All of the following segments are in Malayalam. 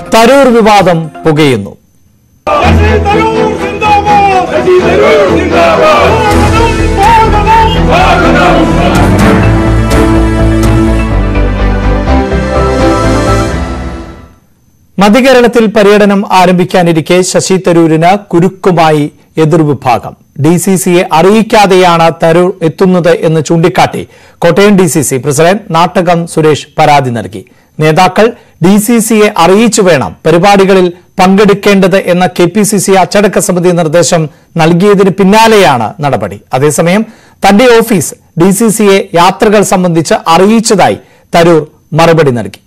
തരൂർ വിവാദം പുകയുന്നു ശശി തരൂർ സിന്ദാബാദ് ശശി തരൂർ സിന്ദാബാദ് സ്വാഗതം സ്വാഗതം മധ്യകേരളത്തിൽ പര്യടനം ആരംഭിക്കാനിരിക്കെ ശശി തരൂരിന് കുരുക്കുമായി എതിർവിഭാഗം ഡി സി സിയെ അറിയിക്കാതെയാണ് തരൂർ എത്തുന്നത് എന്ന് ചൂണ്ടിക്കാട്ടി Kottayam D C C president Nattakam Suresh പരാതി നൽകി നേതാക്കൾ ഡി സി സിയെ അറിയിച്ചു വേണം പരിപാടികളിൽ പങ്കെടുക്കേണ്ടത് എന്ന കെ പി സി സി അച്ചടക്ക സമിതി നിർദ്ദേശം നൽകിയതിന് പിന്നാലെയാണ് നടപടി അതേസമയം തന്റെ ഓഫീസ് ഡി സി സിയെ യാത്രകൾ സംബന്ധിച്ച് അറിയിച്ചതായി തരൂർ മറുപടി നൽകി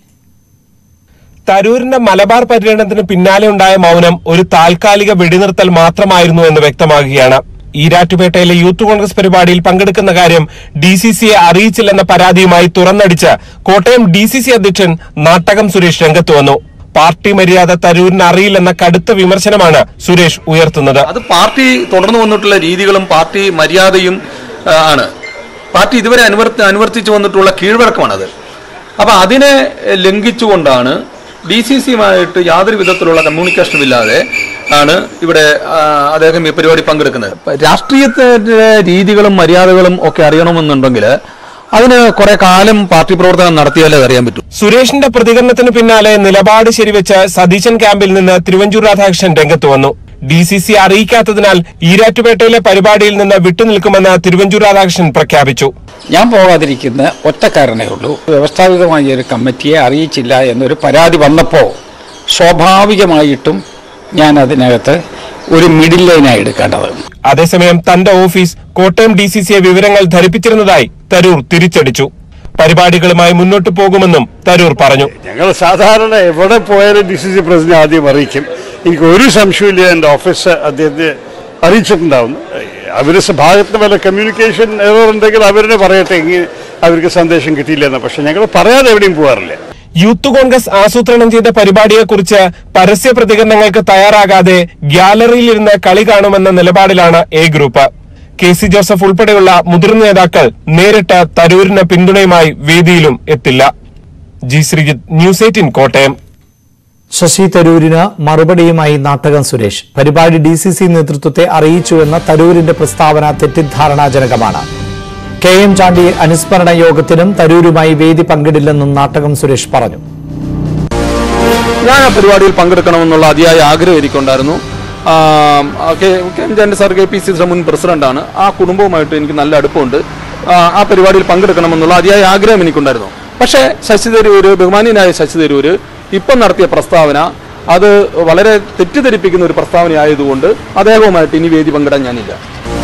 തരൂരിന്റെ മലബാർ പര്യടനത്തിന് പിന്നാലെ ഉണ്ടായ മൗനം ഒരു താൽക്കാലിക വെടിനിർത്തൽ മാത്രമായിരുന്നു എന്ന് വ്യക്തമാകുകയാണ് ഈരാറ്റുപേട്ടയിലെ യൂത്ത് കോൺഗ്രസ് പരിപാടിയിൽ പങ്കെടുക്കുന്ന കാര്യം ഡി സി സിയെ അറിയിച്ചില്ലെന്ന പരാതിയുമായി തുറന്നടിച്ച് കോട്ടയം ഡി സി സി അധ്യക്ഷൻ നാട്ടകം സുരേഷ് രംഗത്ത് വന്നു പാർട്ടി മര്യാദ തരൂരിന് അറിയില്ലെന്ന കടുത്ത വിമർശനമാണ് സുരേഷ് ഉയർത്തുന്നത് അത് പാർട്ടി തുടർന്നു വന്നിട്ടുള്ള രീതികളും പാർട്ടി മര്യാദയും ആ, ആണ് പാർട്ടി ഇതുവരെ അനുവർത്തി അനുവർത്തിച്ചു വന്നിട്ടുള്ള കീഴ്വഴക്കമാണത് അപ്പം അതിനെ ലംഘിച്ചുകൊണ്ടാണ് ഡി സി സിയുമായിട്ട് യാതൊരു വിധത്തിലുള്ള കമ്മ്യൂണിക്കേഷനും ഇല്ലാതെ ആണ് ഇവിടെ ആ, അദ്ദേഹം ഈ പരിപാടി പങ്കെടുക്കുന്നത് ഇപ്പൊ രാഷ്ട്രീയത്തിന്റെ രീതികളും മര്യാദകളും ഒക്കെ അറിയണമെന്നുണ്ടെങ്കിൽ അതിന് കുറെ കാലം പാർട്ടി പ്രവർത്തനം നടത്തിയാലേ അത് അറിയാൻ പറ്റൂ സുരേഷിന്റെ പ്രതികരണത്തിന് പിന്നാലെ നിലപാട് ശരിവെച്ച് സതീശൻ ക്യാമ്പിൽ നിന്ന് തിരുവഞ്ചൂർ രാധാകൃഷ്ണൻ രംഗത്ത് വന്നു ഡി സി സി അറിയിക്കാത്തതിനാൽ ഈരാറ്റുപേട്ടയിലെ പരിപാടിയിൽ നിന്ന് വിട്ടുനിൽക്കുമെന്ന് തിരുവഞ്ചൂർ രാധാകൃഷ്ണൻ പ്രഖ്യാപിച്ചു ഞാൻ പോകാതിരിക്കുന്ന ഒറ്റ കാരണമേ ഉള്ളൂ വ്യവസ്ഥാപിതമായ ഒരു കമ്മിറ്റിയെ അറിയിച്ചില്ല എന്നൊരു പരാതി വന്നപ്പോൾ സ്വാഭാവികമായിട്ടും ഞാൻ അതിനകത്ത് ഒരു മിഡിൽ ലൈനായി എടുക്കേണ്ടത് അതേസമയം തന്റെ ഓഫീസ് കോട്ടയം ഡി സി സിയെ വിവരങ്ങൾ ധരിപ്പിച്ചിരുന്നതായി തരൂർ തിരിച്ചടിച്ചു പരിപാടികളുമായി മുന്നോട്ടു പോകുമെന്നും തരൂർ പറഞ്ഞു ഞങ്ങൾ സാധാരണ എവിടെ പോയാലും ഡി സി സി പ്രസിഡന്റ് ആദ്യം അറിയിക്കും എനിക്ക് ഒരു സംശയമില്ല എൻ്റെ ഓഫീസ് അദ്ദേഹത്തെ അറിയിച്ചിട്ടുണ്ടാവും അവർ ഭാഗത്ത് വല്ല കമ്മ്യൂണിക്കേഷൻ എറർ ഉണ്ടെങ്കിൽ അവരെ പറയട്ടെ ഇങ്ങനെ അവർക്ക് സന്ദേശം കിട്ടിയില്ലെന്ന് പക്ഷെ ഞങ്ങൾ പറയാതെ എവിടെയും പോകാറില്ല യൂത്ത് കോൺഗ്രസ് ആസൂത്രണം ചെയ്ത പരിപാടിയെക്കുറിച്ച് പരസ്യ പ്രതികരണങ്ങൾക്ക് തയ്യാറാകാതെ ഗ്യാലറിയിലിരുന്ന് കളി കാണുമെന്ന നിലപാടിലാണ് A group K C Joseph ഉൾപ്പെടെയുള്ള മുതിർന്ന നേതാക്കൾ നേരിട്ട് തരൂരിന് പിന്തുണയുമായി വേദിയിലും എത്തില്ല G Sreejith news eighteen Kottayam Shashi തരൂരിന് മറുപടിയുമായി നാട്ടകം സുരേഷ് പരിപാടി ഡി സി സി നേതൃത്വത്തെ അറിയിച്ചുവെന്ന തരൂരിന്റെ പ്രസ്താവന തെറ്റിദ്ധാരണാജനകമാണ് കെ എം ചാണ്ടി അനുസ്മരണ യോഗത്തിനും തരൂരുമായി വേദി പങ്കിടില്ലെന്നും നാട്ടകം സുരേഷ് പറഞ്ഞു ഞാൻ ആ പരിപാടിയിൽ പങ്കെടുക്കണമെന്നുള്ള അതിയായ ആഗ്രഹം എനിക്കുണ്ടായിരുന്നു ആ, കെ കെ എം ജാൻ്റെ സാർ കെ പി സി സിയുടെ മുൻ പ്രസിഡന്റാണ് ആ കുടുംബവുമായിട്ട് എനിക്ക് നല്ല അടുപ്പമുണ്ട് ആ, ആ പരിപാടിയിൽ പങ്കെടുക്കണമെന്നുള്ള അതിയായ ആഗ്രഹം എനിക്കുണ്ടായിരുന്നു പക്ഷേ ശശി തരൂര് ബഹുമാന്യനായ ശശി തരൂര് ഇപ്പം നടത്തിയ പ്രസ്താവന അത് വളരെ തെറ്റിദ്ധരിപ്പിക്കുന്ന ഒരു പ്രസ്താവനയായതുകൊണ്ട് അദ്ദേഹവുമായിട്ട് ഇനി വേദി പങ്കിടാൻ ഞാനില്ല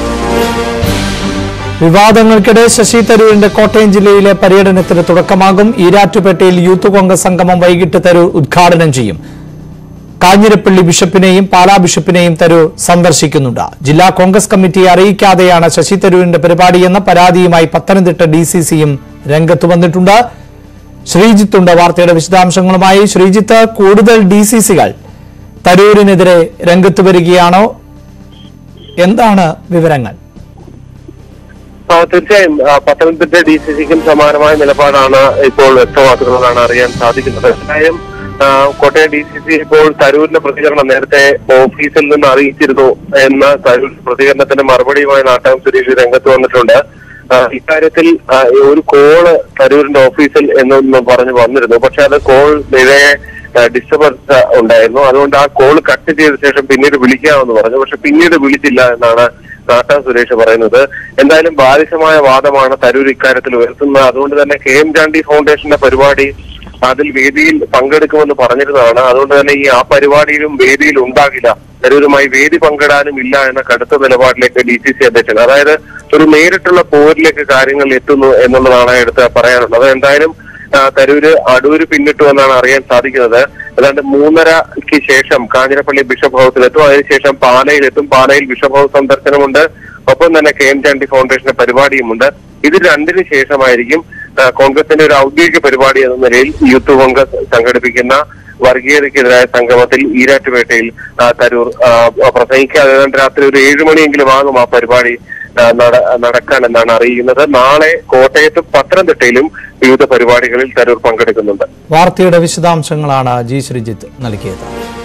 വിവാദങ്ങൾക്കിടെ ശശി തരൂരിന്റെ കോട്ടയം ജില്ലയിലെ പര്യടനത്തിന് തുടക്കമാകും ഈരാറ്റുപേട്ടയിൽ യൂത്ത് കോൺഗ്രസ് സംഗമം വൈകിട്ട് തരൂർ ഉദ്ഘാടനം ചെയ്യും കാഞ്ഞിരപ്പള്ളി ബിഷപ്പിനെയും പാലാ ബിഷപ്പിനെയും തരൂർ സന്ദർശിക്കുന്നുണ്ട് ജില്ലാ കോൺഗ്രസ് കമ്മിറ്റിയെ അറിയിക്കാതെയാണ് ശശി തരൂരിന്റെ പരിപാടിയെന്ന പരാതിയുമായി പത്തനംതിട്ട ഡി സി സിയും രംഗത്ത് വന്നിട്ടുണ്ട് ശ്രീജിത്തുണ്ട് വാർത്തയുടെ വിശദാംശങ്ങളുമായി ശ്രീജിത്ത് കൂടുതൽ ഡി സി സികൾ തരൂരിനെതിരെ രംഗത്ത് വരികയാണോ എന്താണ് വിവരങ്ങൾ ആ, തീർച്ചയായും ആ, പത്തനംതിട്ട ഡി സി സിക്കും സമാനമായ നിലപാടാണ് ഇപ്പോൾ വ്യക്തമാക്കുന്നതാണ് അറിയാൻ സാധിക്കുന്നത് എന്തായാലും ആ, കോട്ടയം ഡി സി സി ഇപ്പോൾ തരൂരിന്റെ പ്രതികരണം നേരത്തെ ഓഫീസിൽ നിന്ന് അറിയിച്ചിരുന്നു എന്ന തരൂർ പ്രതികരണത്തിന്റെ മറുപടിയുമായി നാട്ടകം സുരേഷ് രംഗത്ത് വന്നിട്ടുണ്ട് ആ, ഇക്കാര്യത്തിൽ ആ, ഒരു കോള് തരൂരിന്റെ ഓഫീസിൽ എന്നൊന്ന് പറഞ്ഞു വന്നിരുന്നു പക്ഷെ അത് കോൾ നിലയെ ഡിസ്റ്റർബൻസ് ഉണ്ടായിരുന്നു അതുകൊണ്ട് ആ കോൾ കട്ട് ചെയ്ത ശേഷം പിന്നീട് വിളിക്കാമെന്ന് പറഞ്ഞു പക്ഷെ പിന്നീട് വിളിച്ചില്ല എന്നാണ് നാട്ടാ സുരേഷ് പറയുന്നത് എന്തായാലും ബാലിശമായ വാദമാണ് തരൂർ ഇക്കാര്യത്തിൽ ഉയർത്തുന്നത് അതുകൊണ്ട് തന്നെ കെ എം ചാണ്ടി ഫൗണ്ടേഷന്റെ പരിപാടി അതിൽ വേദിയിൽ പങ്കെടുക്കുമെന്ന് പറഞ്ഞിരുന്നതാണ് അതുകൊണ്ട് തന്നെ ഈ ആ പരിപാടിയിലും വേദിയിൽ ഉണ്ടാകില്ല തരൂരുമായി വേദി പങ്കിടാനും ഇല്ല എന്ന കടുത്ത നിലപാടിലേക്ക് ഡി സി സി അധ്യക്ഷൻ അതായത് ഒരു നേരിട്ടുള്ള പോരിലേക്ക് കാര്യങ്ങൾ എത്തുന്നു എന്നുള്ളതാണ് എടുത്ത് പറയാനുള്ളത് എന്തായാലും ആ, തരൂര് അടൂര് പിന്നിട്ടു എന്നാണ് അറിയാൻ സാധിക്കുന്നത് ഏതാണ്ട് മൂന്നരയ്ക്ക് ശേഷം കാഞ്ഞിരപ്പള്ളി ബിഷപ്പ് ഹൗസിലെത്തും അതിനുശേഷം പാലയിലെത്തും പാലയിൽ ബിഷപ്പ് ഹൗസ് സന്ദർശനമുണ്ട് ഒപ്പം തന്നെ കെ എം ചാണ്ടി ഫൗണ്ടേഷന്റെ പരിപാടിയുമുണ്ട് ഇത് രണ്ടിന് ശേഷമായിരിക്കും ആ, കോൺഗ്രസിന്റെ ഒരു ഔദ്യോഗിക പരിപാടി എന്ന നിലയിൽ യൂത്ത് കോൺഗ്രസ് സംഘടിപ്പിക്കുന്ന വർഗീയതയ്ക്കെതിരായ സംഗമത്തിൽ ഈരാറ്റുപേട്ടയിൽ ആ, തരൂർ ആ, പ്രസംഗിക്കാതെ ഏതാണ്ട് രാത്രി ഒരു ഏഴ് മണിയെങ്കിലും ആകും ആ പരിപാടി ആ, നട- നടക്കാൻ എന്നാണ് അറിയുന്നത് നാളെ കോട്ടയത്തും പത്തനംതിട്ടയിലും വിവിധ പരിപാടികളിൽ തരൂർ പങ്കെടുക്കുന്നുണ്ട് വാർത്തയുടെ വിശദാംശങ്ങളാണ് ജി ശ്രീജിത്ത് നൽകിയത്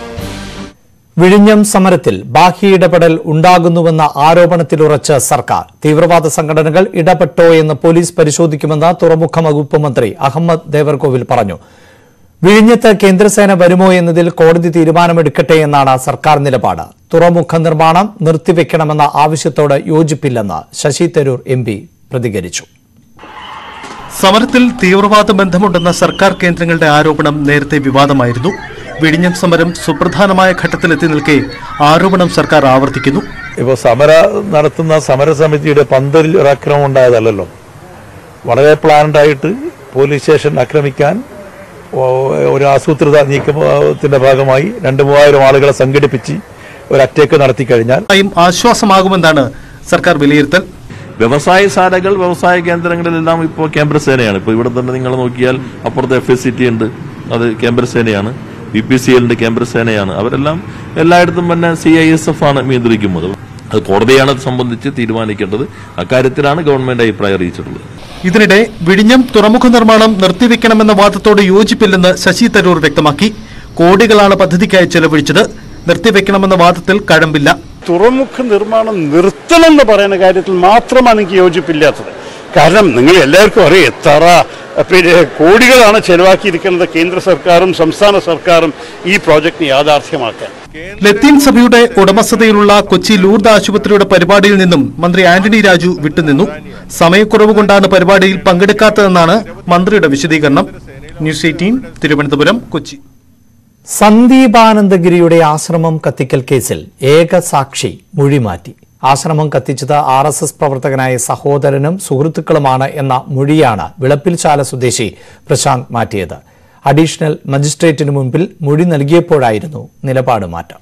വിഴിഞ്ഞം സമരത്തിൽ ബാഹ്യ ഇടപെടൽ ഉണ്ടാകുന്നുവെന്ന ആരോപണത്തിലുറച്ച സർക്കാർ തീവ്രവാദ സംഘടനകൾ ഇടപെട്ടോ എന്ന് പോലീസ് പരിശോധിക്കുമെന്ന് തുറമുഖ വകുപ്പ് മന്ത്രി അഹമ്മദ് ദേവർകോവിൽ പറഞ്ഞു വിഴിഞ്ഞത്ത് കേന്ദ്രസേന വരുമോ എന്നതിൽ കോടതി തീരുമാനമെടുക്കട്ടെ എന്നാണ് സർക്കാർ നിലപാട് തുറമുഖ നിർമ്മാണം നിർത്തിവെക്കണമെന്ന ആവശ്യത്തോട് യോജിപ്പില്ലെന്ന് ശശി തരൂർ എം പ്രതികരിച്ചു സമരത്തിൽ തീവ്രവാദ ബന്ധമുണ്ടെന്ന സർക്കാർ കേന്ദ്രങ്ങളുടെ ആരോപണം നേരത്തെ വിവാദമായിരുന്നു വിഴിഞ്ഞം സമരം സുപ്രധാനമായ ഘട്ടത്തിലെത്തി നിൽക്കെ ആരോപണം സർക്കാർ ആവർത്തിക്കുന്നു ഇപ്പോൾ സമര നടത്തുന്ന സമരസമിതിയുടെ പന്തലിൽ ഒരു ആക്രമണം ഉണ്ടായതല്ലല്ലോ വളരെ പ്ലാൻഡ് ആയിട്ട് പോലീസ് സ്റ്റേഷൻ ആക്രമിക്കാൻ ഓ, ഒരു ആസൂത്രിത നീക്കത്തിന്റെ ഭാഗമായി രണ്ട് മൂവായിരം ആളുകളെ സംഘടിപ്പിച്ച് ഒരു അറ്റാക്ക് നടത്തി കഴിഞ്ഞാൽ യും ആശ്വാസമാകുമെന്നാണ് സർക്കാർ വിലയിരുത്തൽ വ്യവസായശാലകൾ വ്യവസായ കേന്ദ്രങ്ങളിലെല്ലാം ഇപ്പോൾ കേന്ദ്ര സേനയാണ് ഇപ്പോൾ ഇവിടെ തന്നെ നിങ്ങൾ നോക്കിയാൽ അപ്പുറത്ത് എഫ് എസ് സി ടി ഉണ്ട് അത് കേന്ദ്ര സേനയാണ് ബി പി സി എല്ലിന്റെ കേന്ദ്ര സേനയാണ് അവരെല്ലാം എല്ലായിടത്തും തന്നെ സി ഐ എസ് എഫ് ആണ് നിയന്ത്രിക്കുന്നത് അത് കോടതിയാണ് അത് സംബന്ധിച്ച് തീരുമാനിക്കേണ്ടത് അക്കാര്യത്തിലാണ് ഗവൺമെന്റ് അഭിപ്രായം അറിയിച്ചിട്ടുള്ളത് ഇതിനിടെ വിഴിഞ്ഞം തുറമുഖ നിർമ്മാണം നിർത്തിവെക്കണമെന്ന വാദത്തോട് യോജിപ്പില്ലെന്ന് ശശി തരൂർ വ്യക്തമാക്കി കോടികളാണ് പദ്ധതിക്കായി ചെലവഴിച്ചത് നിർത്തിവെക്കണമെന്ന വാദത്തിൽ കഴമ്പില്ല തുറമുഖ നിർമ്മാണം നിർത്തണം എന്ന് പറയുന്ന കാര്യത്തിൽ മാത്രമാണ് എനിക്ക് യോജിപ്പില്ലാത്തത് കാരണം നിങ്ങൾ എല്ലാവർക്കും അറിയാം എത്ര പിന്നെ കോടികളാണ് ചെലവാക്കിയിരിക്കുന്നത് കേന്ദ്ര സർക്കാരും സംസ്ഥാന സർക്കാരും ഈ പ്രോജക്റ്റ് യാഥാർത്ഥ്യമാക്കാൻ ലത്തീൻ സഭയുടെ ഉടമസ്ഥതയിലുള്ള കൊച്ചി ലൂർദ് ആശുപത്രിയുടെ പരിപാടിയിൽ നിന്നും മന്ത്രി ആന്റണി രാജു വിട്ടുനിന്നു സമയക്കുറവ് കൊണ്ടാണ് പരിപാടിയിൽ പങ്കെടുക്കാത്തതെന്നാണ് മന്ത്രിയുടെ വിശദീകരണം ന്യൂസ് എയ്റ്റീൻ തിരുവനന്തപുരം കൊച്ചി സന്ദീപാനന്ദഗിരിയുടെ ആശ്രമം കത്തിക്കൽ കേസിൽ ഏക സാക്ഷി മൊഴിമാറ്റി ആശ്രമം കത്തിച്ചത് ആർ എസ് എസ് പ്രവർത്തകനായ സഹോദരനും സുഹൃത്തുക്കളുമാണ് എന്ന മൊഴിയാണ് വിളപ്പിൽശാല സ്വദേശി പ്രശാന്ത് മാറ്റിയത് അഡീഷണൽ മജിസ്ട്രേറ്റിന് മുൻപിൽ മൊഴി നൽകിയപ്പോഴായിരുന്നു നിലപാട് മാറ്റം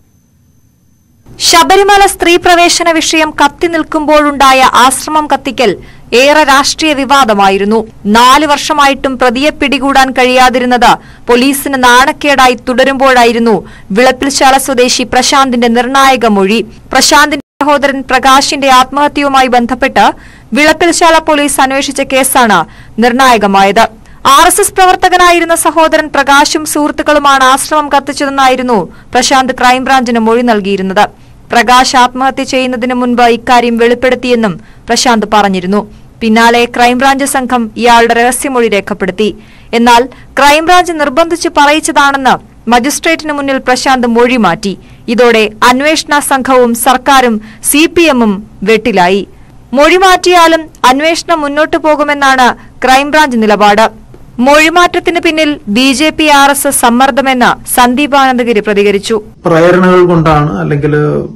ശബരിമല സ്ത്രീ പ്രവേശന വിഷയം കത്തി നിൽക്കുമ്പോഴുണ്ടായ ആശ്രമം കത്തിക്കൽ ഏറെ രാഷ്ട്രീയ വിവാദമായിരുന്നു നാല് വർഷമായിട്ടും പ്രതിയെ പിടികൂടാൻ കഴിയാതിരുന്നത് പോലീസിന് നാണക്കേടായി തുടരുമ്പോഴായിരുന്നു വിളപ്പിൽശാല സ്വദേശി പ്രശാന്തിന്റെ നിർണായക മൊഴി പ്രശാന്തിന്റെ സഹോദരൻ പ്രകാശിന്റെ ആത്മഹത്യയുമായി ബന്ധപ്പെട്ട് വിളപ്പിൽശാല പോലീസ് അന്വേഷിച്ച കേസാണ് നിർണായകമായത് ആർ എസ് എസ് പ്രവർത്തകനായിരുന്ന സഹോദരൻ പ്രകാശും സുഹൃത്തുക്കളുമാണ് ആശ്രമം കത്തിച്ചതെന്നായിരുന്നു പ്രശാന്ത് ക്രൈംബ്രാഞ്ചിന് മൊഴി നൽകിയിരുന്നത് പ്രകാശ് ആത്മഹത്യ ചെയ്യുന്നതിന് മുൻപ് ഇക്കാര്യം വെളിപ്പെടുത്തിയെന്നും പ്രശാന്ത് പറഞ്ഞിരുന്നു പിന്നാലെ ക്രൈംബ്രാഞ്ച് സംഘം ഇയാളുടെ രഹസ്യമൊഴി രേഖപ്പെടുത്തി എന്നാൽ ക്രൈംബ്രാഞ്ച് നിർബന്ധിച്ച് പറയിച്ചതാണെന്ന് മജിസ്ട്രേറ്റിന് മുന്നിൽ പ്രശാന്ത് മൊഴി മാറ്റി ഇതോടെ അന്വേഷണ സംഘവും സർക്കാരും സി പി എമ്മും വെട്ടിലായി മൊഴി മാറ്റിയാലും അന്വേഷണം മുന്നോട്ടു പോകുമെന്നാണ് ക്രൈംബ്രാഞ്ച് നിലപാട് മൊഴിമാറ്റത്തിന് പിന്നിൽ B J P R S S സമ്മർദ്ദമെന്ന് സന്ദീപ് ആനന്ദഗിരി പ്രതികരിച്ചു പ്രേരണകൾ കൊണ്ടാണ് അല്ലെങ്കിൽ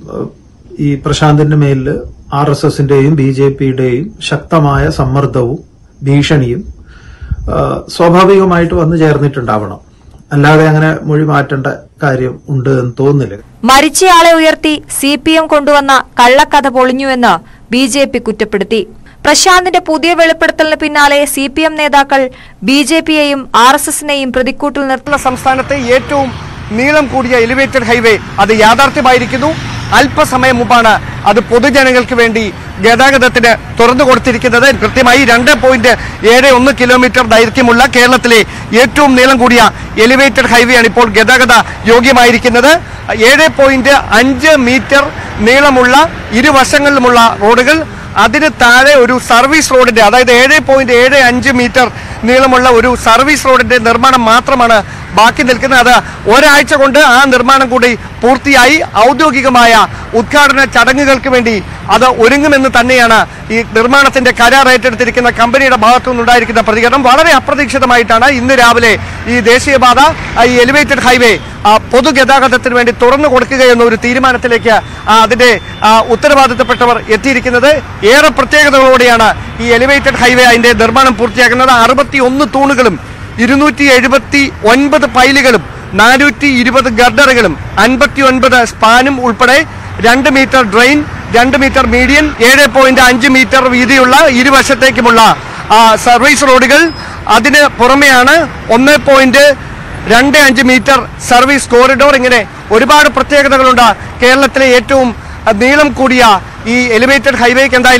ഈ പ്രശാന്തിന്റെ മേലില് ആർ എസ് എസിന്റെയും ബി ജെ പിയുടെയും ശക്തമായ സമ്മർദ്ദവും ഭീഷണിയും ആ, സ്വാഭാവികമായിട്ട് വന്നു ചേർന്നിട്ടുണ്ടാവണം അല്ലാതെ അങ്ങനെ മൊഴി മാറ്റേണ്ട കാര്യം ഉണ്ട് എന്ന് തോന്നുന്നില്ല മരിച്ചയാളെ ഉയർത്തി സി പി എം കൊണ്ടുവന്ന കള്ളക്കഥ പൊളിഞ്ഞുവെന്ന് ബി ജെ പി കുറ്റപ്പെടുത്തി പ്രശാന്തിന്റെ പുതിയ വെളിപ്പെടുത്തലിന് പിന്നാലെ സി പി എം നേതാക്കൾ ബി ജെ പിയെയും ആർ എസ് എസിനെയും പ്രതിക്കൂട്ടിൽ നിർത്തുന്ന സംസ്ഥാനത്തെ ഏറ്റവും നീളം കൂടിയ എലിവേറ്റഡ് ഹൈവേ അത് യാഥാർത്ഥ്യമായിരിക്കുന്നു അല്പസമയം മുമ്പാണ് അത് പൊതുജനങ്ങൾക്ക് വേണ്ടി ഗതാഗതത്തിന് തുറന്നു കൊടുത്തിരിക്കുന്നത് കൃത്യമായി രണ്ട് പോയിന്റ് ഏഴ് ഒന്ന് കിലോമീറ്റർ ദൈർഘ്യമുള്ള കേരളത്തിലെ ഏറ്റവും നീളം കൂടിയ എലിവേറ്റഡ് ഹൈവേ ആണ് ഇപ്പോൾ ഗതാഗത യോഗ്യമായിരിക്കുന്നത് ഏഴ് പോയിന്റ് അഞ്ച് മീറ്റർ നീളമുള്ള ഇരുവശങ്ങളിലുമുള്ള റോഡുകൾ അതിന് താഴെ ഒരു സർവീസ് റോഡിന്റെ അതായത് ഏഴ് പോയിന്റ് ഏഴ് അഞ്ച് മീറ്റർ നീളമുള്ള ഒരു സർവീസ് റോഡിന്റെ നിർമ്മാണം മാത്രമാണ് ബാക്കി നിൽക്കുന്നത് അത് ഒരാഴ്ച കൊണ്ട് ആ നിർമ്മാണം കൂടി പൂർത്തിയായി ഔദ്യോഗികമായ ഉദ്ഘാടന ചടങ്ങുകൾക്ക് വേണ്ടി അത് ഒരുങ്ങുമെന്ന് തന്നെയാണ് ഈ നിർമ്മാണത്തിന്റെ കരാർ ഏറ്റെടുത്തിരിക്കുന്ന കമ്പനിയുടെ ഭാഗത്തു നിന്നുണ്ടായിരിക്കുന്ന പ്രതികരണം വളരെ അപ്രതീക്ഷിതമായിട്ടാണ് ഇന്ന് രാവിലെ ഈ ദേശീയപാത ആ, ഈ എലിവേറ്റഡ് ഹൈവേ ആ, പൊതുഗതാഗതത്തിന് വേണ്ടി തുറന്നു കൊടുക്കുക എന്ന ഒരു തീരുമാനത്തിലേക്ക് ആ, അതിന്റെ ആ, ഉത്തരവാദിത്തപ്പെട്ടവർ എത്തിയിരിക്കുന്നത് ഏറെ പ്രത്യേകതകളോടെയാണ് ഈ എലിവേറ്റഡ് ഹൈവേ അതിന്റെ നിർമ്മാണം പൂർത്തിയാക്കുന്നത് അറുപത്തി ഒന്ന് തൂണുകളും ഇരുന്നൂറ്റി എഴുപത്തി ഒൻപത് പൈലുകളും നാനൂറ്റി ഇരുപത് ഗർഡറുകളും അൻപത്തി ഒൻപത് സ്പാനും ഉൾപ്പെടെ രണ്ട് മീറ്റർ ഡ്രെയിൻ രണ്ട് മീറ്റർ മീഡിയൻ ഏഴ് പോയിന്റ് അഞ്ച് മീറ്റർ വീതിയുള്ള ഇരുവശത്തേക്കുമുള്ള ആ, സർവീസ് റോഡുകൾ അതിന് പുറമെയാണ് ഒന്ന് പോയിന്റ് രണ്ട് അഞ്ച് മീറ്റർ സർവീസ് കോറിഡോർ ഇങ്ങനെ ഒരുപാട് പ്രത്യേകതകളുണ്ട് കേരളത്തിലെ ഏറ്റവും അഹ്, നീളം കൂടിയ ഈ എലിവേറ്റഡ് ഹൈവേക്ക് എന്തായാലും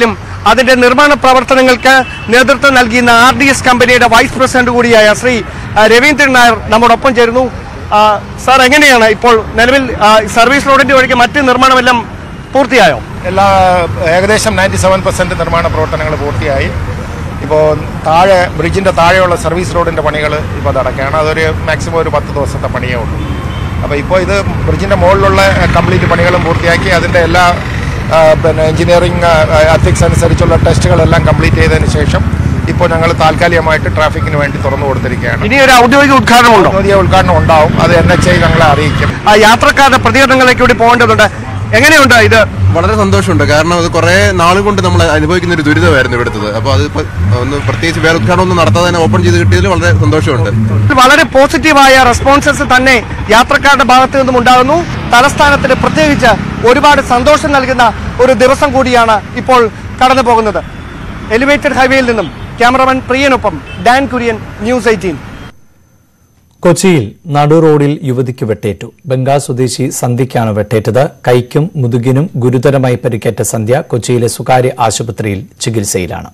അതിന്റെ നിർമ്മാണ പ്രവർത്തനങ്ങൾക്ക് നേതൃത്വം നൽകിയിരുന്ന ആർ ഡി എസ് കമ്പനിയുടെ വൈസ് പ്രസിഡന്റ് കൂടിയായ ശ്രീ ആ, രവീന്ദ്രൻ നായർ നമ്മോടൊപ്പം ചേരുന്നു ആ, സാർ എങ്ങനെയാണ് ഇപ്പോൾ നിലവിൽ ആ, സർവീസ് റോഡിന്റെ ഒഴികെ മറ്റ് നിർമ്മാണമെല്ലാം പൂർത്തിയായോ എല്ലാ ഏകദേശം നയൻറ്റി സെവൻ പെർസെൻറ്റ് നിർമ്മാണ പ്രവർത്തനങ്ങൾ പൂർത്തിയായി ഇപ്പോൾ താഴെ ബ്രിഡ്ജിൻ്റെ താഴെയുള്ള സർവീസ് റോഡിൻ്റെ പണികൾ ഇപ്പോൾ നടക്കുകയാണ് അതൊരു മാക്സിമം ഒരു പത്ത് ദിവസത്തെ പണിയേ ഉള്ളൂ അപ്പോൾ ഇപ്പോൾ ഇത് ബ്രിഡ്ജിൻ്റെ മുകളിലുള്ള കംപ്ലീറ്റ് പണികളും പൂർത്തിയാക്കി അതിൻ്റെ എല്ലാ ആ, പിന്നെ എഞ്ചിനീയറിംഗ് എത്തിക്സ് അനുസരിച്ചുള്ള ടെസ്റ്റുകളെല്ലാം കംപ്ലീറ്റ് ചെയ്തതിന് ശേഷം ഇപ്പോൾ ഞങ്ങൾ താൽക്കാലികമായിട്ട് ട്രാഫിക്കിന് വേണ്ടി തുറന്നു കൊടുത്തിരിക്കുകയാണ് ഇനി ഒരു ഔദ്യോഗിക ഉദ്ഘാടനം ഉണ്ടോ ഔദ്യോഗിക ഉദ്ഘാടനം ഉണ്ടാവും അത് എൻ എച്ച് ഐ ഞങ്ങളെ അറിയിക്കും ആ യാത്രക്കാരുടെ പ്രതികരണങ്ങളിലേക്ക് കൂടി പോകേണ്ടതുണ്ട് എങ്ങനെയുണ്ട് ഇത് വളരെ സന്തോഷമുണ്ട് കാരണം അത് കുറെ നാൾ കൊണ്ട് നമ്മൾ അനുഭവിക്കുന്ന ഒരു ദുരിതമായിരുന്നു ഇവിടുത്തത് അപ്പോൾ അത് ഇപ്പൊ ഒന്ന് പ്രത്യേകിച്ച് വേറെ ഉദ്ഘാടനം ഒന്നും നടത്താതെ തന്നെ ഓപ്പൺ ചെയ്ത് കിട്ടിയതിൽ വളരെ സന്തോഷമുണ്ട് വളരെ പോസിറ്റീവായ റെസ്പോൺസസ് തന്നെ യാത്രക്കാരുടെ ഭാഗത്തു നിന്നും ഉണ്ടാകുന്നു തലസ്ഥാനത്തിന് പ്രത്യേകിച്ച് ഒരുപാട് സന്തോഷം നൽകുന്ന ഒരു ദിവസം കൂടിയാണ് ഇപ്പോൾ കടന്നു പോകുന്നത് എലിവേറ്റഡ് ഹൈവേയിൽ നിന്നും ക്യാമറമാൻ പ്രിയനൊപ്പം ഡാൻ കുര്യൻ ന്യൂസ് എയ്റ്റീൻ കൊച്ചിയിൽ നടു റോഡിൽ യുവതിക്ക് വെട്ടേറ്റു ബംഗാൾ സ്വദേശി സന്ധ്യയ്ക്കാണ് വെട്ടേറ്റത് കൈക്കും മുതുകിനും ഗുരുതരമായി പരിക്കേറ്റ സന്ധ്യ കൊച്ചിയിലെ സ്വകാര്യ ആശുപത്രിയിൽ ചികിത്സയിലാണ്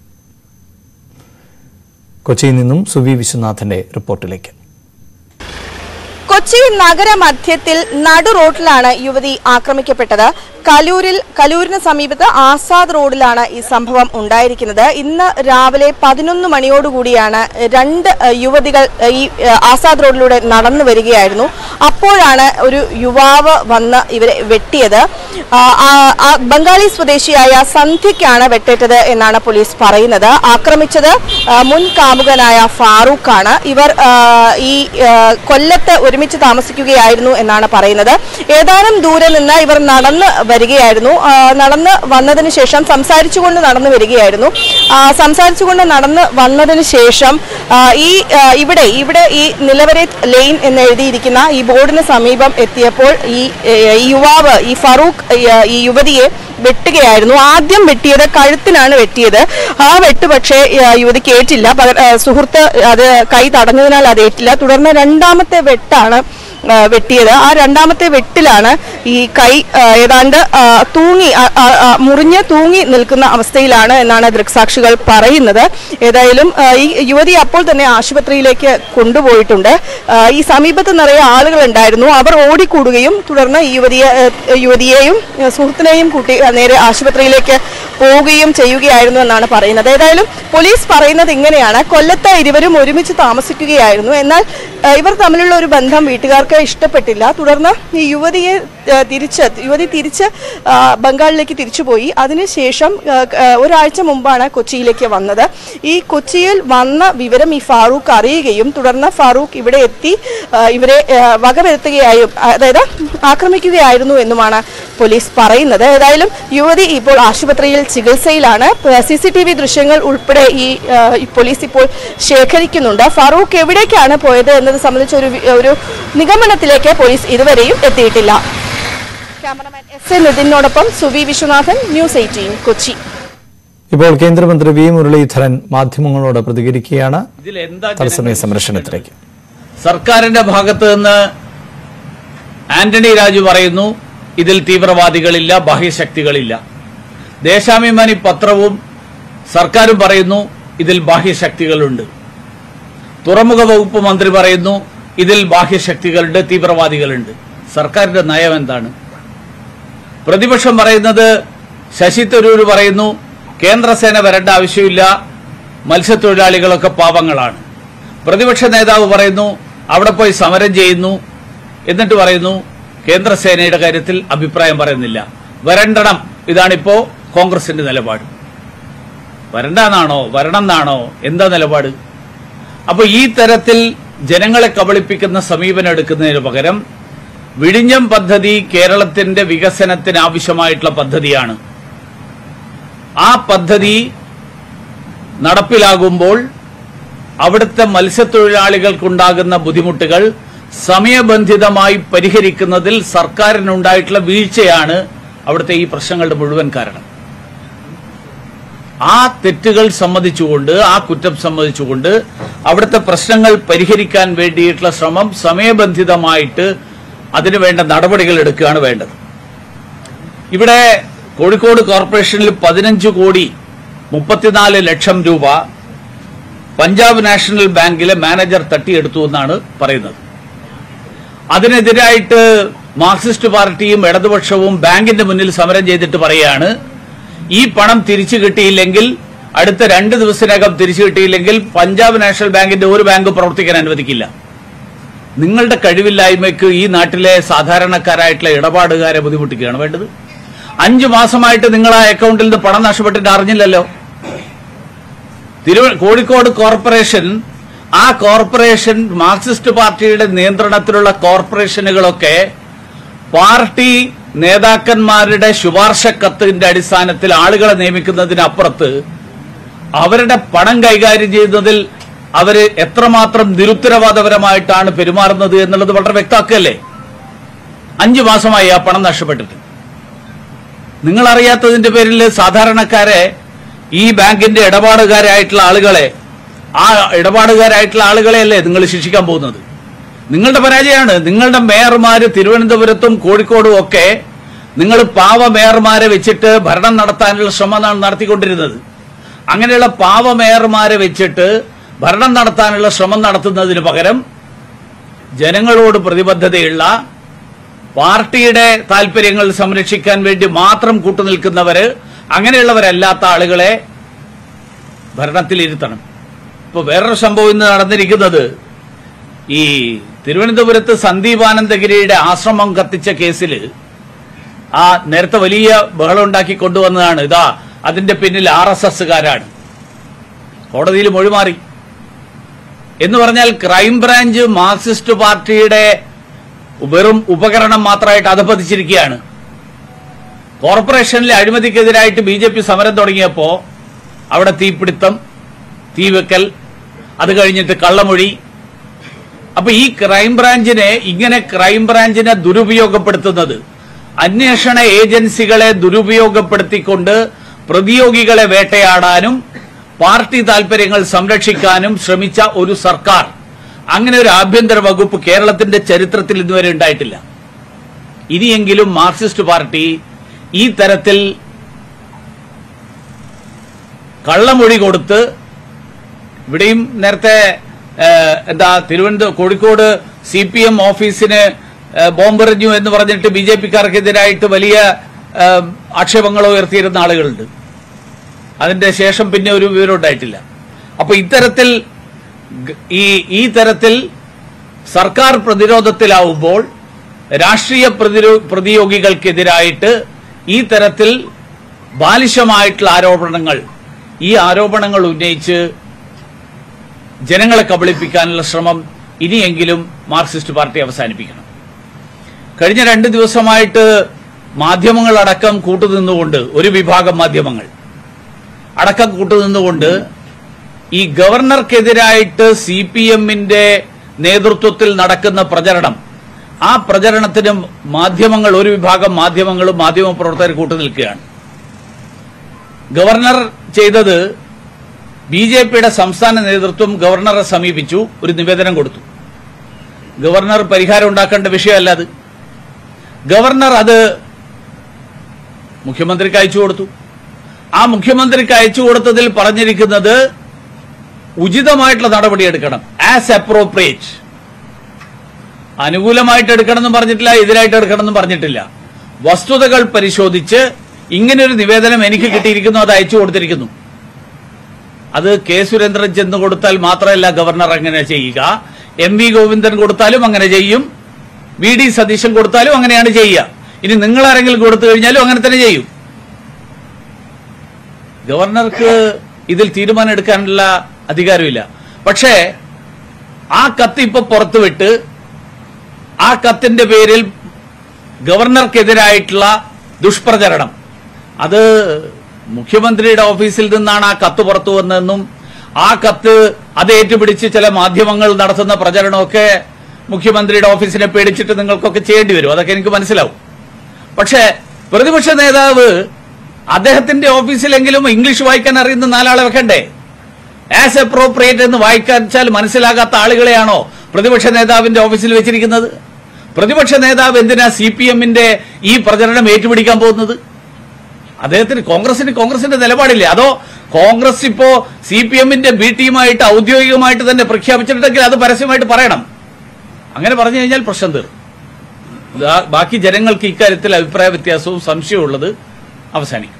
കൊച്ചിയിൽ നിന്നും സുവി വിശ്വനാഥന്റെ റിപ്പോർട്ടിലേക്ക് കൊച്ചി നഗരമധ്യത്തിൽ നടു റോഡിലാണ് യുവതി ആക്രമിക്കപ്പെട്ടത് കലൂരിൽ കലൂരിന് സമീപത്ത് ആസാദ് റോഡിലാണ് ഈ സംഭവം ഉണ്ടായിരിക്കുന്നത് ഇന്ന് രാവിലെ പതിനൊന്ന് മണിയോടുകൂടിയാണ് രണ്ട് ഏഹ്, യുവതികൾ ഏഹ്, ഈ ഏഹ്, ആസാദ് റോഡിലൂടെ നടന്നു വരികയായിരുന്നു അപ്പോഴാണ് ഒരു യുവാവ് വന്ന് ഇവരെ വെട്ടിയത് ആ, ആ, ആ, ബംഗാളി സ്വദേശിയായ സന്ധ്യയ്ക്കാണ് വെട്ടേറ്റത് എന്നാണ് പോലീസ് പറയുന്നത് ആക്രമിച്ചത് ആ, മുൻ കാമുകനായ ഫാറൂഖാണ് ഇവർ ആ, ഈ ആ, കൊല്ലത്ത് ഒരുമിച്ച് താമസിക്കുകയായിരുന്നു എന്നാണ് പറയുന്നത് ഏതാനും ദൂരെ നിന്ന് ഇവർ നടന്ന് വരികയായിരുന്നു ആ, നടന്ന് വന്നതിന് ശേഷം സംസാരിച്ചുകൊണ്ട് നടന്നു വരികയായിരുന്നു ആ, സംസാരിച്ചുകൊണ്ട് നടന്ന് വന്നതിന് ശേഷം ആ, ഈ ആ, ഇവിടെ ഇവിടെ ഈ നിലവരെ ലെയിൻ എന്ന് എഴുതിയിരിക്കുന്ന ഈ ബോർഡിന് സമീപം എത്തിയപ്പോൾ ഈ ഏ, ഈ യുവാവ് ഈ ഫറൂഖ് ഈ, ആ, ഈ യുവതിയെ വെട്ടുകയായിരുന്നു ആദ്യം വെട്ടിയത് കഴുത്തിനാണ് വെട്ടിയത് ആ വെട്ട് പക്ഷേ ആ, യുവതിക്ക് ഏറ്റില്ല പകര- ആ, സുഹൃത്ത് അത് കൈ തടഞ്ഞതിനാൽ അത് ഏറ്റില്ല തുടർന്ന് രണ്ടാമത്തെ വെട്ടാണ് ആ, വെട്ടിയത് ആ രണ്ടാമത്തെ വെട്ടിലാണ് ഈ കൈ ആ, ഏതാണ്ട് ആ, തൂങ്ങി ആ, ആ, ആ, മുറിഞ്ഞ് തൂങ്ങി നിൽക്കുന്ന അവസ്ഥയിലാണ് എന്നാണ് ദൃക്സാക്ഷികൾ പറയുന്നത് ഏതായാലും ആ, ഈ യുവതി അപ്പോൾ തന്നെ ആശുപത്രിയിലേക്ക് കൊണ്ടുപോയിട്ടുണ്ട് ആ, ഈ സമീപത്ത് നിറയെ ആളുകൾ ഉണ്ടായിരുന്നു അവർ ഓടിക്കൂടുകയും തുടർന്ന് ഈ യുവതിയെ ഏ, യുവതിയെയും ഏ, സുഹൃത്തിനെയും കൂട്ടി ആ, നേരെ ആശുപത്രിയിലേക്ക് പോവുകയും ചെയ്യുകയായിരുന്നു എന്നാണ് പറയുന്നത് ഏതായാലും പോലീസ് പറയുന്നത് ഇങ്ങനെയാണ് കൊല്ലത്ത് ഇരുവരും ഒരുമിച്ച് താമസിക്കുകയായിരുന്നു എന്നാൽ ആ, ഇവർ തമ്മിലുള്ള ഒരു ബന്ധം വീട്ടുകാർക്ക് ഇഷ്ടപ്പെട്ടില്ല തുടർന്ന് ഈ യുവതിയെ ആ, തിരിച്ച് യുവതി തിരിച്ച് ആ, ബംഗാളിലേക്ക് തിരിച്ചുപോയി അതിനുശേഷം ആ, ആ, ഒരാഴ്ച മുമ്പാണ് കൊച്ചിയിലേക്ക് വന്നത് ഈ കൊച്ചിയിൽ വന്ന വിവരം ഈ ഫാറൂഖ് അറിയുകയും തുടർന്ന് ഫാറൂഖ് ഇവിടെ എത്തി ആ, ഇവരെ ആ, വകവരുത്തുകയായും അതായത് ആക്രമിക്കുകയായിരുന്നു എന്നുമാണ് പോലീസ് പറയുന്നത് ഏതായാലും യുവതി ഇപ്പോൾ ആശുപത്രിയിൽ ചികിത്സയിലാണ് സി സി ടി വി ദൃശ്യങ്ങൾ ഉൾപ്പെടെ ഈ ആ, ഈ പോലീസ് ഇപ്പോൾ ശേഖരിക്കുന്നുണ്ട് ഫാറൂഖ് എവിടേക്കാണ് പോയത് എന്നത് സംബന്ധിച്ച ഒരു വി- ഒരു നിഗമനത്തിലേക്ക് പോലീസ് ഇതുവരെയും എത്തിയിട്ടില്ല ക്യാമറമാൻ എസ് എ നിതിനോടൊപ്പം സുവി വിശ്വനാഥൻ ന്യൂസ് എയ്റ്റീൻ കൊച്ചി ഇപ്പോൾ കേന്ദ്രമന്ത്രി വി മുരളീധരൻ മാധ്യമങ്ങളോട് പ്രതികരിക്കുകയാണ് ഇതിലെന്താ തത്സമയ സംരക്ഷണത്തിലേക്ക് സർക്കാരിന്റെ ഭാഗത്ത് നിന്ന് ആന്റണി രാജു പറയുന്നു ഇതിൽ തീവ്രവാദികളില്ല ബാഹ്യശക്തികളില്ല ദേശാഭിമാനി പത്രവും സർക്കാരും പറയുന്നു ഇതിൽ ബാഹ്യശക്തികളുണ്ട് തുറമുഖ വകുപ്പ് മന്ത്രി പറയുന്നു ഇതിൽ ബാഹ്യശക്തികളുണ്ട് തീവ്രവാദികളുണ്ട് സർക്കാരിന്റെ നയം എന്താണ് പ്രതിപക്ഷം പറയുന്നത് ശശി തരൂർ പറയുന്നു കേന്ദ്രസേന വരേണ്ട ആവശ്യമില്ല മത്സ്യത്തൊഴിലാളികളൊക്കെ പാവങ്ങളാണ് പ്രതിപക്ഷ നേതാവ് പറയുന്നു അവിടെ പോയി സമരം ചെയ്യുന്നു എന്നിട്ട് പറയുന്നു കേന്ദ്രസേനയുടെ കാര്യത്തിൽ അഭിപ്രായം പറയുന്നില്ല വരണ്ടണം ഇതാണിപ്പോ കോൺഗ്രസിന്റെ നിലപാട് വരണ്ടെന്നാണോ വരണം എന്നാണോ എന്താ നിലപാട് അപ്പൊ ഈ തരത്തിൽ ജനങ്ങളെ കബളിപ്പിക്കുന്ന സമീപനം എടുക്കുന്നതിന് പകരം വിഴിഞ്ഞം പദ്ധതി കേരളത്തിന്റെ വികസനത്തിന് ആവശ്യമായിട്ടുള്ള പദ്ധതിയാണ് ആ പദ്ധതി നടപ്പിലാകുമ്പോൾ അവിടുത്തെ മത്സ്യത്തൊഴിലാളികൾക്കുണ്ടാകുന്ന ബുദ്ധിമുട്ടുകൾ സമയബന്ധിതമായി പരിഹരിക്കുന്നതിൽ സർക്കാരിനുണ്ടായിട്ടുള്ള വീഴ്ചയാണ് അവിടുത്തെ ഈ പ്രശ്നങ്ങളുടെ മുഴുവൻ കാരണം ആ തെറ്റുകൾ സമ്മതിച്ചുകൊണ്ട് ആ കുറ്റം സമ്മതിച്ചുകൊണ്ട് അവിടുത്തെ പ്രശ്നങ്ങൾ പരിഹരിക്കാൻ വേണ്ടിയിട്ടുള്ള ശ്രമം സമയബന്ധിതമായിട്ട് അതിനുവേണ്ട നടപടികൾ എടുക്കുകയാണ് വേണ്ടത് ഇവിടെ കോഴിക്കോട് കോർപ്പറേഷനിൽ പതിനഞ്ച് കോടി മുപ്പത്തിനാല് ലക്ഷം രൂപ പഞ്ചാബ് നാഷണൽ ബാങ്കിലെ മാനേജർ തട്ടിയെടുത്തു എന്നാണ് പറയുന്നത് അതിനെതിരായിട്ട് മാർക്സിസ്റ്റ് പാർട്ടിയും ഇടതുപക്ഷവും ബാങ്കിന്റെ മുന്നിൽ സമരം ചെയ്തിട്ട് പറയാണ് ഈ പണം തിരിച്ചു കിട്ടിയില്ലെങ്കിൽ അടുത്ത രണ്ട് ദിവസത്തിനകം തിരിച്ചു കിട്ടിയില്ലെങ്കിൽ പഞ്ചാബ് നാഷണൽ ബാങ്കിന്റെ ഒരു ബാങ്ക് പ്രവർത്തിക്കാൻ അനുവദിക്കില്ല നിങ്ങളുടെ കഴിവില്ലായ്മയ്ക്ക് ഈ നാട്ടിലെ സാധാരണക്കാരായിട്ടുള്ള ഇടപാടുകാരെ ബുദ്ധിമുട്ടിക്കുകയാണ് വേണ്ടത് അഞ്ചു മാസമായിട്ട് നിങ്ങൾ ആ അക്കൗണ്ടിൽ നിന്ന് പണം നഷ്ടപ്പെട്ടിട്ട് അറിഞ്ഞില്ലല്ലോ തിരുവ കോഴിക്കോട് കോർപ്പറേഷൻ ആ കോർപ്പറേഷൻ മാർക്സിസ്റ്റ് പാർട്ടിയുടെ നിയന്ത്രണത്തിലുള്ള കോർപ്പറേഷനുകളൊക്കെ പാർട്ടി നേതാക്കന്മാരുടെ ശുപാർശ കത്തിന്റെ അടിസ്ഥാനത്തിൽ ആളുകളെ നിയമിക്കുന്നതിനപ്പുറത്ത് അവരുടെ പണം കൈകാര്യം ചെയ്യുന്നതിൽ അവര് എത്രമാത്രം നിരുത്തരവാദപരമായിട്ടാണ് പെരുമാറുന്നത് എന്നുള്ളത് വളരെ വ്യക്തമാക്കുകയല്ലേ അഞ്ചു മാസമായി ആ പണം നഷ്ടപ്പെട്ടിട്ട് നിങ്ങൾ അറിയാത്തതിന്റെ പേരിൽ സാധാരണക്കാരെ ഈ ബാങ്കിന്റെ ഇടപാടുകാരായിട്ടുള്ള ആളുകളെ ആ ഇടപാടുകാരായിട്ടുള്ള ആളുകളെയല്ലേ നിങ്ങൾ ശിക്ഷിക്കാൻ പോകുന്നത് നിങ്ങളുടെ പരാജയമാണ് നിങ്ങളുടെ മേയർമാര് തിരുവനന്തപുരത്തും കോഴിക്കോടും ഒക്കെ നിങ്ങൾ പാവ മേയർമാരെ വെച്ചിട്ട് ഭരണം നടത്താനുള്ള ശ്രമമാണ് നടത്തിക്കൊണ്ടിരുന്നത് അങ്ങനെയുള്ള പാവ മേയർമാരെ വെച്ചിട്ട് ഭരണം നടത്താനുള്ള ശ്രമം നടത്തുന്നതിന് പകരം ജനങ്ങളോട് പ്രതിബദ്ധതയുള്ള പാർട്ടിയുടെ താല്പര്യങ്ങൾ സംരക്ഷിക്കാൻ വേണ്ടി മാത്രം കൂട്ടുനിൽക്കുന്നവര് അങ്ങനെയുള്ളവരല്ലാത്ത ആളുകളെ ഭരണത്തിലിരുത്തണം ഇപ്പൊ വേറൊരു സംഭവം ഇന്ന് നടന്നിരിക്കുന്നത് ഈ തിരുവനന്തപുരത്ത് സന്ദീപാനന്ദഗിരിയുടെ ആശ്രമം കത്തിച്ച കേസിൽ ആ നേരത്തെ വലിയ ബഹളം ഉണ്ടാക്കി കൊണ്ടുവന്നതാണ് ഇതാ അതിന്റെ പിന്നിൽ ആർ എസ് എസ്സുകാരാണ് കോടതിയിൽ മൊഴിമാറി എന്ന് പറഞ്ഞാൽ ക്രൈംബ്രാഞ്ച് മാർക്സിസ്റ്റ് പാർട്ടിയുടെ വെറും ഉപകരണം മാത്രമായിട്ട് അധപതിച്ചിരിക്കുകയാണ് കോർപ്പറേഷനിലെ അഴിമതിക്കെതിരായിട്ട് ബി ജെ പി സമരം തുടങ്ങിയപ്പോ അവിടെ തീപിടുത്തം തീവെക്കൽ അത് കഴിഞ്ഞിട്ട് കള്ളമൊഴി അപ്പൊ ഈ ക്രൈംബ്രാഞ്ചിനെ ഇങ്ങനെ ക്രൈംബ്രാഞ്ചിനെ ദുരുപയോഗപ്പെടുത്തുന്നത് അന്വേഷണ ഏജൻസികളെ ദുരുപയോഗപ്പെടുത്തിക്കൊണ്ട് പ്രതിയോഗികളെ വേട്ടയാടാനും പാർട്ടി താൽപര്യങ്ങൾ സംരക്ഷിക്കാനും ശ്രമിച്ച ഒരു സർക്കാർ അങ്ങനെ ഒരു ആഭ്യന്തര വകുപ്പ് കേരളത്തിന്റെ ചരിത്രത്തിൽ ഇതുവരെ ഉണ്ടായിട്ടില്ല ഇനിയെങ്കിലും മാർക്സിസ്റ്റ് പാർട്ടി ഈ തരത്തിൽ കള്ളമൊഴി കൊടുത്ത് ഇവിടെയും നേരത്തെ ഏഹ്, എന്താ Thiruvananthapuram Kozhikode C P M ഓഫീസിന് ഏഹ്, ബോംബെറിഞ്ഞു എന്ന് പറഞ്ഞിട്ട് ബി ജെ പിക്കാർക്കെതിരായിട്ട് വലിയ ഏഹ്, ആക്ഷേപങ്ങൾ ഉയർത്തിയിരുന്ന ആളുകളുണ്ട് അതിന്റെ ശേഷം പിന്നെ ഒരു വിവരം ഉണ്ടായിട്ടില്ല അപ്പൊ ഇത്തരത്തിൽ ഗ- ഈ ഈ തരത്തിൽ സർക്കാർ പ്രതിരോധത്തിലാവുമ്പോൾ രാഷ്ട്രീയ പ്രതിരോ- പ്രതിയോഗികൾക്കെതിരായിട്ട് ഈ തരത്തിൽ ബാലിശമായിട്ടുള്ള ആരോപണങ്ങൾ ഈ ആരോപണങ്ങൾ ഉന്നയിച്ച് ജനങ്ങളെ കബളിപ്പിക്കാനുള്ള ശ്രമം ഇനിയെങ്കിലും മാർക്സിസ്റ്റ് പാർട്ടി അവസാനിപ്പിക്കണം കഴിഞ്ഞ രണ്ട് ദിവസമായിട്ട് മാധ്യമങ്ങളടക്കം കൂട്ടുനിന്നുകൊണ്ട് ഒരു വിഭാഗം മാധ്യമങ്ങൾ അടക്കം കൂട്ടുനിന്നുകൊണ്ട് ഈ ഗവർണർക്കെതിരായിട്ട് സി പി എമ്മിന്റെ നേതൃത്വത്തിൽ നടക്കുന്ന പ്രചരണം ആ പ്രചരണത്തിന് മാധ്യമങ്ങൾ ഒരു വിഭാഗം മാധ്യമങ്ങളും മാധ്യമ പ്രവർത്തകർ കൂട്ടുനിൽക്കുകയാണ് ഗവർണർ ചെയ്തത് ബി ജെ പിയുടെ സംസ്ഥാന നേതൃത്വം ഗവർണറെ സമീപിച്ചു ഒരു നിവേദനം കൊടുത്തു ഗവർണർ പരിഹാരം ഉണ്ടാക്കേണ്ട വിഷയമല്ല അത് ഗവർണർ അത് മുഖ്യമന്ത്രിക്ക് അയച്ചു കൊടുത്തു ആ മുഖ്യമന്ത്രിക്ക് അയച്ചു കൊടുത്തതിൽ പറഞ്ഞിരിക്കുന്നത് ഉചിതമായിട്ടുള്ള നടപടിയെടുക്കണം ആസ് അപ്രോപ്രിയേറ്റ് അനുകൂലമായിട്ട് എടുക്കണമെന്നും പറഞ്ഞിട്ടില്ല എതിരായിട്ട് എടുക്കണമെന്നും പറഞ്ഞിട്ടില്ല വസ്തുതകൾ പരിശോധിച്ച് ഇങ്ങനൊരു നിവേദനം എനിക്ക് കിട്ടിയിരിക്കുന്നു അത് അയച്ചു കൊടുത്തിരിക്കുന്നു അത് കെ സുരേന്ദ്രൻ ചെന്ന് കൊടുത്താൽ മാത്രമല്ല ഗവർണർ അങ്ങനെ ചെയ്യുക എം വി ഗോവിന്ദൻ കൊടുത്താലും അങ്ങനെ ചെയ്യും വി ഡി സതീശൻ കൊടുത്താലും അങ്ങനെയാണ് ചെയ്യുക ഇനി നിങ്ങൾ ആരെങ്കിലും കൊടുത്തു കഴിഞ്ഞാലും അങ്ങനെ തന്നെ ചെയ്യും ഗവർണർക്ക് ഇതിൽ തീരുമാനം എടുക്കാനുള്ള അധികാരമില്ല പക്ഷേ ആ കത്ത് ഇപ്പൊ പുറത്തുവിട്ട് ആ കത്തിന്റെ പേരിൽ ഗവർണർക്കെതിരായിട്ടുള്ള ദുഷ്പ്രചരണം അത് മുഖ്യമന്ത്രിയുടെ ഓഫീസിൽ നിന്നാണ് ആ കത്ത് പുറത്തു വന്നതെന്നും ആ കത്ത് അത് ഏറ്റുപിടിച്ച് ചില മാധ്യമങ്ങൾ നടത്തുന്ന പ്രചരണമൊക്കെ മുഖ്യമന്ത്രിയുടെ ഓഫീസിനെ പേടിച്ചിട്ട് നിങ്ങൾക്കൊക്കെ ചെയ്യേണ്ടി വരും അതൊക്കെ എനിക്ക് മനസ്സിലാവും പക്ഷേ പ്രതിപക്ഷ നേതാവ് അദ്ദേഹത്തിന്റെ ഓഫീസിലെങ്കിലും ഇംഗ്ലീഷ് വായിക്കാൻ അറിയുന്ന നാലാളെ വെക്കണ്ടേ ആസ് അപ്രോപ്രിയേറ്റ് എന്ന് വായിക്കാൻ വെച്ചാൽ മനസ്സിലാകാത്ത ആളുകളെയാണോ പ്രതിപക്ഷ നേതാവിന്റെ ഓഫീസിൽ വെച്ചിരിക്കുന്നത് പ്രതിപക്ഷ നേതാവ് എന്തിനാ സി പി എമ്മിന്റെ ഈ പ്രചരണം ഏറ്റുപിടിക്കാൻ പോകുന്നത് അദ്ദേഹത്തിന് കോൺഗ്രസിന് കോൺഗ്രസിന്റെ നിലപാടില്ലേ അതോ കോൺഗ്രസ് ഇപ്പോ സി പി എമ്മിന്റെ ബി ടീമായിട്ട് ഔദ്യോഗികമായിട്ട് തന്നെ പ്രഖ്യാപിച്ചിട്ടുണ്ടെങ്കിൽ അത് പരസ്യമായിട്ട് പറയണം അങ്ങനെ പറഞ്ഞു കഴിഞ്ഞാൽ പ്രശ്നം തീർന്നു ദാ- ബാക്കി ജനങ്ങൾക്ക് ഇക്കാര്യത്തിൽ അഭിപ്രായ വ്യത്യാസവും സംശയവും ഉള്ളത് അവസാനിക്കും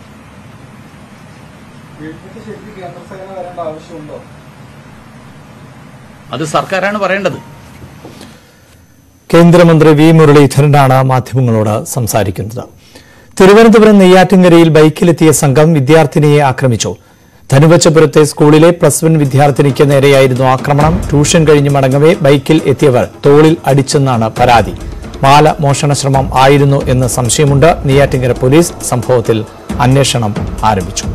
അത് സർക്കാരാണ് പറയേണ്ടത് കേന്ദ്രമന്ത്രി വി മുരളീധരനാണ് മാധ്യമങ്ങളോട് സംസാരിക്കുന്നത് തിരുവനന്തപുരം നെയ്യാറ്റിൻകരയിൽ ബൈക്കിലെത്തിയ സംഘം വിദ്യാർത്ഥിനിയെ ആക്രമിച്ചു ധനുവച്ചപുരത്തെ സ്കൂളിലെ പ്ലസ് വൺ വിദ്യാർത്ഥിനിക്ക് നേരെയായിരുന്നു ആക്രമണം ട്യൂഷൻ കഴിഞ്ഞ് മടങ്ങവേ ബൈക്കിൽ എത്തിയവർ തോളിൽ അടിച്ചെന്നാണ് പരാതി മാല മോഷണ ശ്രമം ആയിരുന്നു എന്ന് സംശയമുണ്ട് നെയ്യാറ്റിൻകര പോലീസ് സംഭവത്തിൽ അന്വേഷണം ആരംഭിച്ചു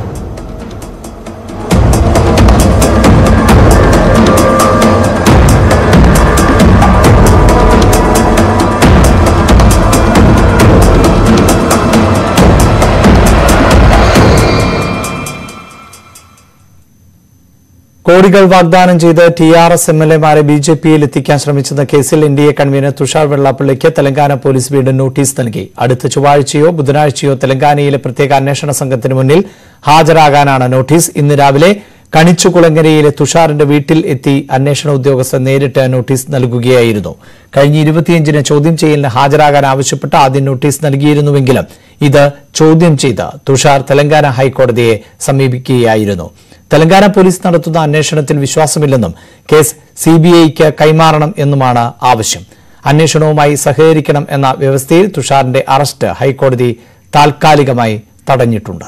കോടികൾ വാഗ്ദാനം ചെയ്ത് T R S M L എമാരെ ബി ജെ പിയിൽ എത്തിക്കാൻ ശ്രമിച്ചെന്ന കേസിൽ N D A convener Thushar വെള്ളാപ്പള്ളിക്ക് തെലങ്കാന പോലീസ് വീണ്ടും നോട്ടീസ് നൽകി അടുത്ത ചൊവ്വാഴ്ചയോ ബുധനാഴ്ചയോ തെലങ്കാനയിലെ പ്രത്യേക അന്വേഷണ സംഘത്തിന് മുന്നിൽ ഹാജരാകാനാണ് നോട്ടീസ് ഇന്ന് രാവിലെ കണിച്ചുകുളങ്ങരയിലെ തുഷാറിന്റെ വീട്ടിൽ എത്തി അന്വേഷണ ഉദ്യോഗസ്ഥർ നേരിട്ട് നോട്ടീസ് നൽകുകയായിരുന്നു കഴിഞ്ഞ ഇരുപത്തിയഞ്ചിന് ചോദ്യം ചെയ്യലിന് ഹാജരാകാൻ ആവശ്യപ്പെട്ട് ആദ്യം നോട്ടീസ് നൽകിയിരുന്നുവെങ്കിലും ഇത് ചോദ്യം ചെയ്ത് തുഷാർ തെലങ്കാന ഹൈക്കോടതിയെ സമീപിക്കുകയായിരുന്നു തെലങ്കാന പോലീസ് നടത്തുന്ന അന്വേഷണത്തിൽ വിശ്വാസമില്ലെന്നും കേസ് സിബിഐക്ക് കൈമാറണം എന്നുമാണ് ആവശ്യം അന്വേഷണവുമായി സഹകരിക്കണം എന്ന വ്യവസ്ഥയിൽ തുഷാറിന്റെ അറസ്റ്റ് ഹൈക്കോടതി താൽക്കാലികമായി തടഞ്ഞിട്ടുണ്ട്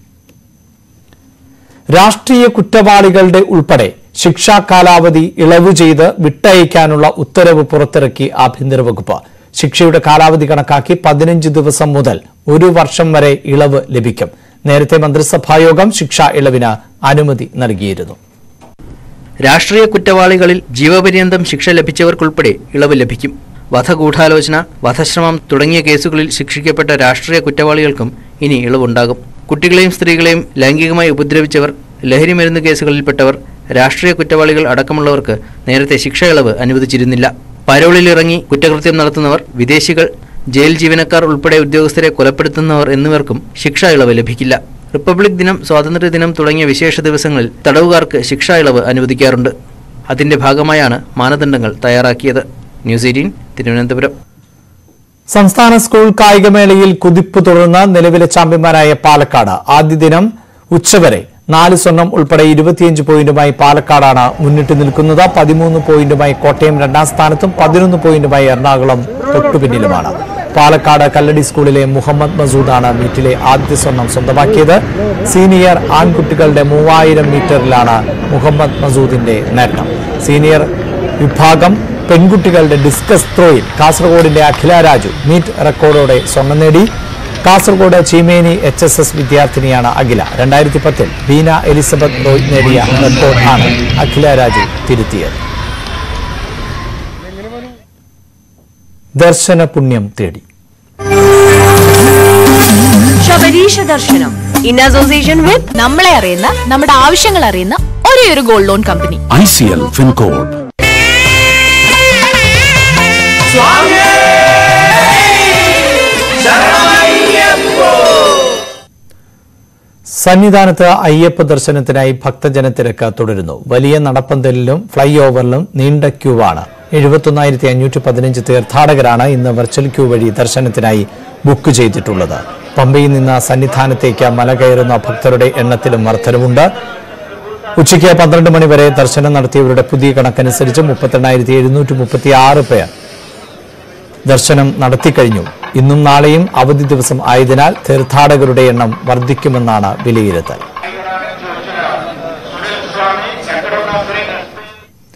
രാഷ്ട്രീയ കുറ്റവാളികളുടെ ഉൾപ്പെടെ ശിക്ഷാ കാലാവധി ഇളവ് ചെയ്ത് വിട്ടയക്കാനുള്ള ഉത്തരവ് പുറത്തിറക്കി ആഭ്യന്തര വകുപ്പ് ശിക്ഷയുടെ കാലാവധി കണക്കാക്കി പതിനഞ്ച് ദിവസം മുതൽ ഒരു വർഷം വരെ ഇളവ് ലഭിക്കും നേരത്തെ മന്ത്രിസഭായോഗം ശിക്ഷാ ഇളവിന് അനുമതി നൽകിയിരുന്നു രാഷ്ട്രീയ കുറ്റവാളികളിൽ ജീവപര്യന്തം ശിക്ഷ ലഭിച്ചവർക്കുൾപ്പെടെ ഇളവ് ലഭിക്കും വധഗൂഢാലോചന വധശ്രമം തുടങ്ങിയ കേസുകളിൽ ശിക്ഷിക്കപ്പെട്ട രാഷ്ട്രീയ കുറ്റവാളികൾക്കും ഇനി ഇളവുണ്ടാകും കുട്ടികളെയും സ്ത്രീകളെയും ലൈംഗികമായി ഉപദ്രവിച്ചവർ ലഹരിമരുന്ന് കേസുകളിൽപ്പെട്ടവർ രാഷ്ട്രീയ കുറ്റവാളികൾ അടക്കമുള്ളവർക്ക് നേരത്തെ ശിക്ഷ ഇളവ് അനുവദിച്ചിരുന്നില്ല പരോളിലിറങ്ങി കുറ്റകൃത്യം നടത്തുന്നവർ വിദേശികൾ ജയിൽ ജീവനക്കാർ ഉൾപ്പെടെ ഉദ്യോഗസ്ഥരെ കൊലപ്പെടുത്തുന്നവർ എന്നിവർക്കും ശിക്ഷാ ഇളവ് ലഭിക്കില്ല റിപ്പബ്ലിക് ദിനം സ്വാതന്ത്ര്യ ദിനം തുടങ്ങിയ വിശേഷ ദിവസങ്ങളിൽ തടവുകാർക്ക് ശിക്ഷാ ഇളവ് അനുവദിക്കാറുണ്ട് അതിന്റെ ഭാഗമായാണ് മാനദണ്ഡങ്ങൾ തയ്യാറാക്കിയത് ന്യൂസ് എയ്റ്റീൻ തിരുവനന്തപുരം സംസ്ഥാന സ്കൂൾ കായികമേളയിൽ കുതിപ്പ് തുടർന്ന് നിലവിലെ ചാമ്പ്യന്മാരായ പാലക്കാട് ആദ്യ ദിനം ഉച്ചവരെ നാല് സ്വർണം ഉൾപ്പെടെ ഇരുപത്തിയഞ്ച് പോയിന്റുമായി പാലക്കാടാണ് മുന്നിട്ട് നിൽക്കുന്നത് പതിമൂന്ന് പോയിന്റുമായി കോട്ടയം രണ്ടാം സ്ഥാനത്തും പതിനൊന്ന് പോയിന്റുമായി എറണാകുളം തൊട്ടുപിന്നിലുമാണ് പാലക്കാട് കല്ലടി സ്കൂളിലെ മുഹമ്മദ് മസൂദാണ് മീറ്റിലെ ആദ്യ സ്വർണം സ്വന്തമാക്കിയത് സീനിയർ ആൺകുട്ടികളുടെ മൂവായിരം മീറ്ററിലാണ് മുഹമ്മദ് മസൂദിന്റെ നേട്ടം സീനിയർ വിഭാഗം പെൺകുട്ടികളുടെ ഡിസ്കസ് ത്രോയിൽ കാസർഗോഡിന്റെ അഖില രാജു മീറ്റ് റെക്കോർഡോടെ സ്വർണം നേടി Kasaragod Cheemeni H S S വിദ്യാർത്ഥിനിയാണ് അഖില രണ്ടായിരത്തി പത്തിൽ ബീന എലിസബത്ത് റോയ് നേടിയ റെക്കോർഡ് ആണ് അഖില രാജു തിരുത്തിയത് ദർശന പുണ്യം തേടി ശബരീഷ ദർശനം ഇൻ അസോസിയേഷൻ വിത്ത് നമ്മളെ അറിയുന്ന നമ്മുടെ ആവശ്യങ്ങൾ അറിയുന്ന ഒരേ ഒരു gold loan company I C L Fincorp സന്നിധാനത്ത് അയ്യപ്പ ദർശനത്തിനായി ഭക്തജനത്തിരക്ക് തുടരുന്നു വലിയ നടപ്പന്തലിലും ഫ്ളൈ ഓവറിലും നീണ്ട ക്യൂവാണ് എഴുപത്തൊന്നായിരത്തി അഞ്ഞൂറ്റി പതിനഞ്ച് തീർത്ഥാടകരാണ് ഇന്ന് വെർച്വൽ ക്യൂ വഴി ദർശനത്തിനായി ബുക്ക് ചെയ്തിട്ടുള്ളത് പമ്പയിൽ നിന്ന് സന്നിധാനത്തേക്ക് മല കയറുന്ന ഭക്തരുടെ എണ്ണത്തിലും വർധനവുണ്ട് ഉച്ചയ്ക്ക് പന്ത്രണ്ട് മണി വരെ ദർശനം നടത്തിയവരുടെ പുതിയ കണക്കനുസരിച്ച് മുപ്പത്തിരണ്ടായിരത്തി എഴുന്നൂറ്റി മുപ്പത്തി ആറ് പേർ ദർശനം നടത്തിക്കഴിഞ്ഞു ഇന്നും നാളെയും അവധി ദിവസം ആയതിനാൽ തീർത്ഥാടകരുടെ എണ്ണം വർദ്ധിക്കുമെന്നാണ് വിലയിരുത്തൽ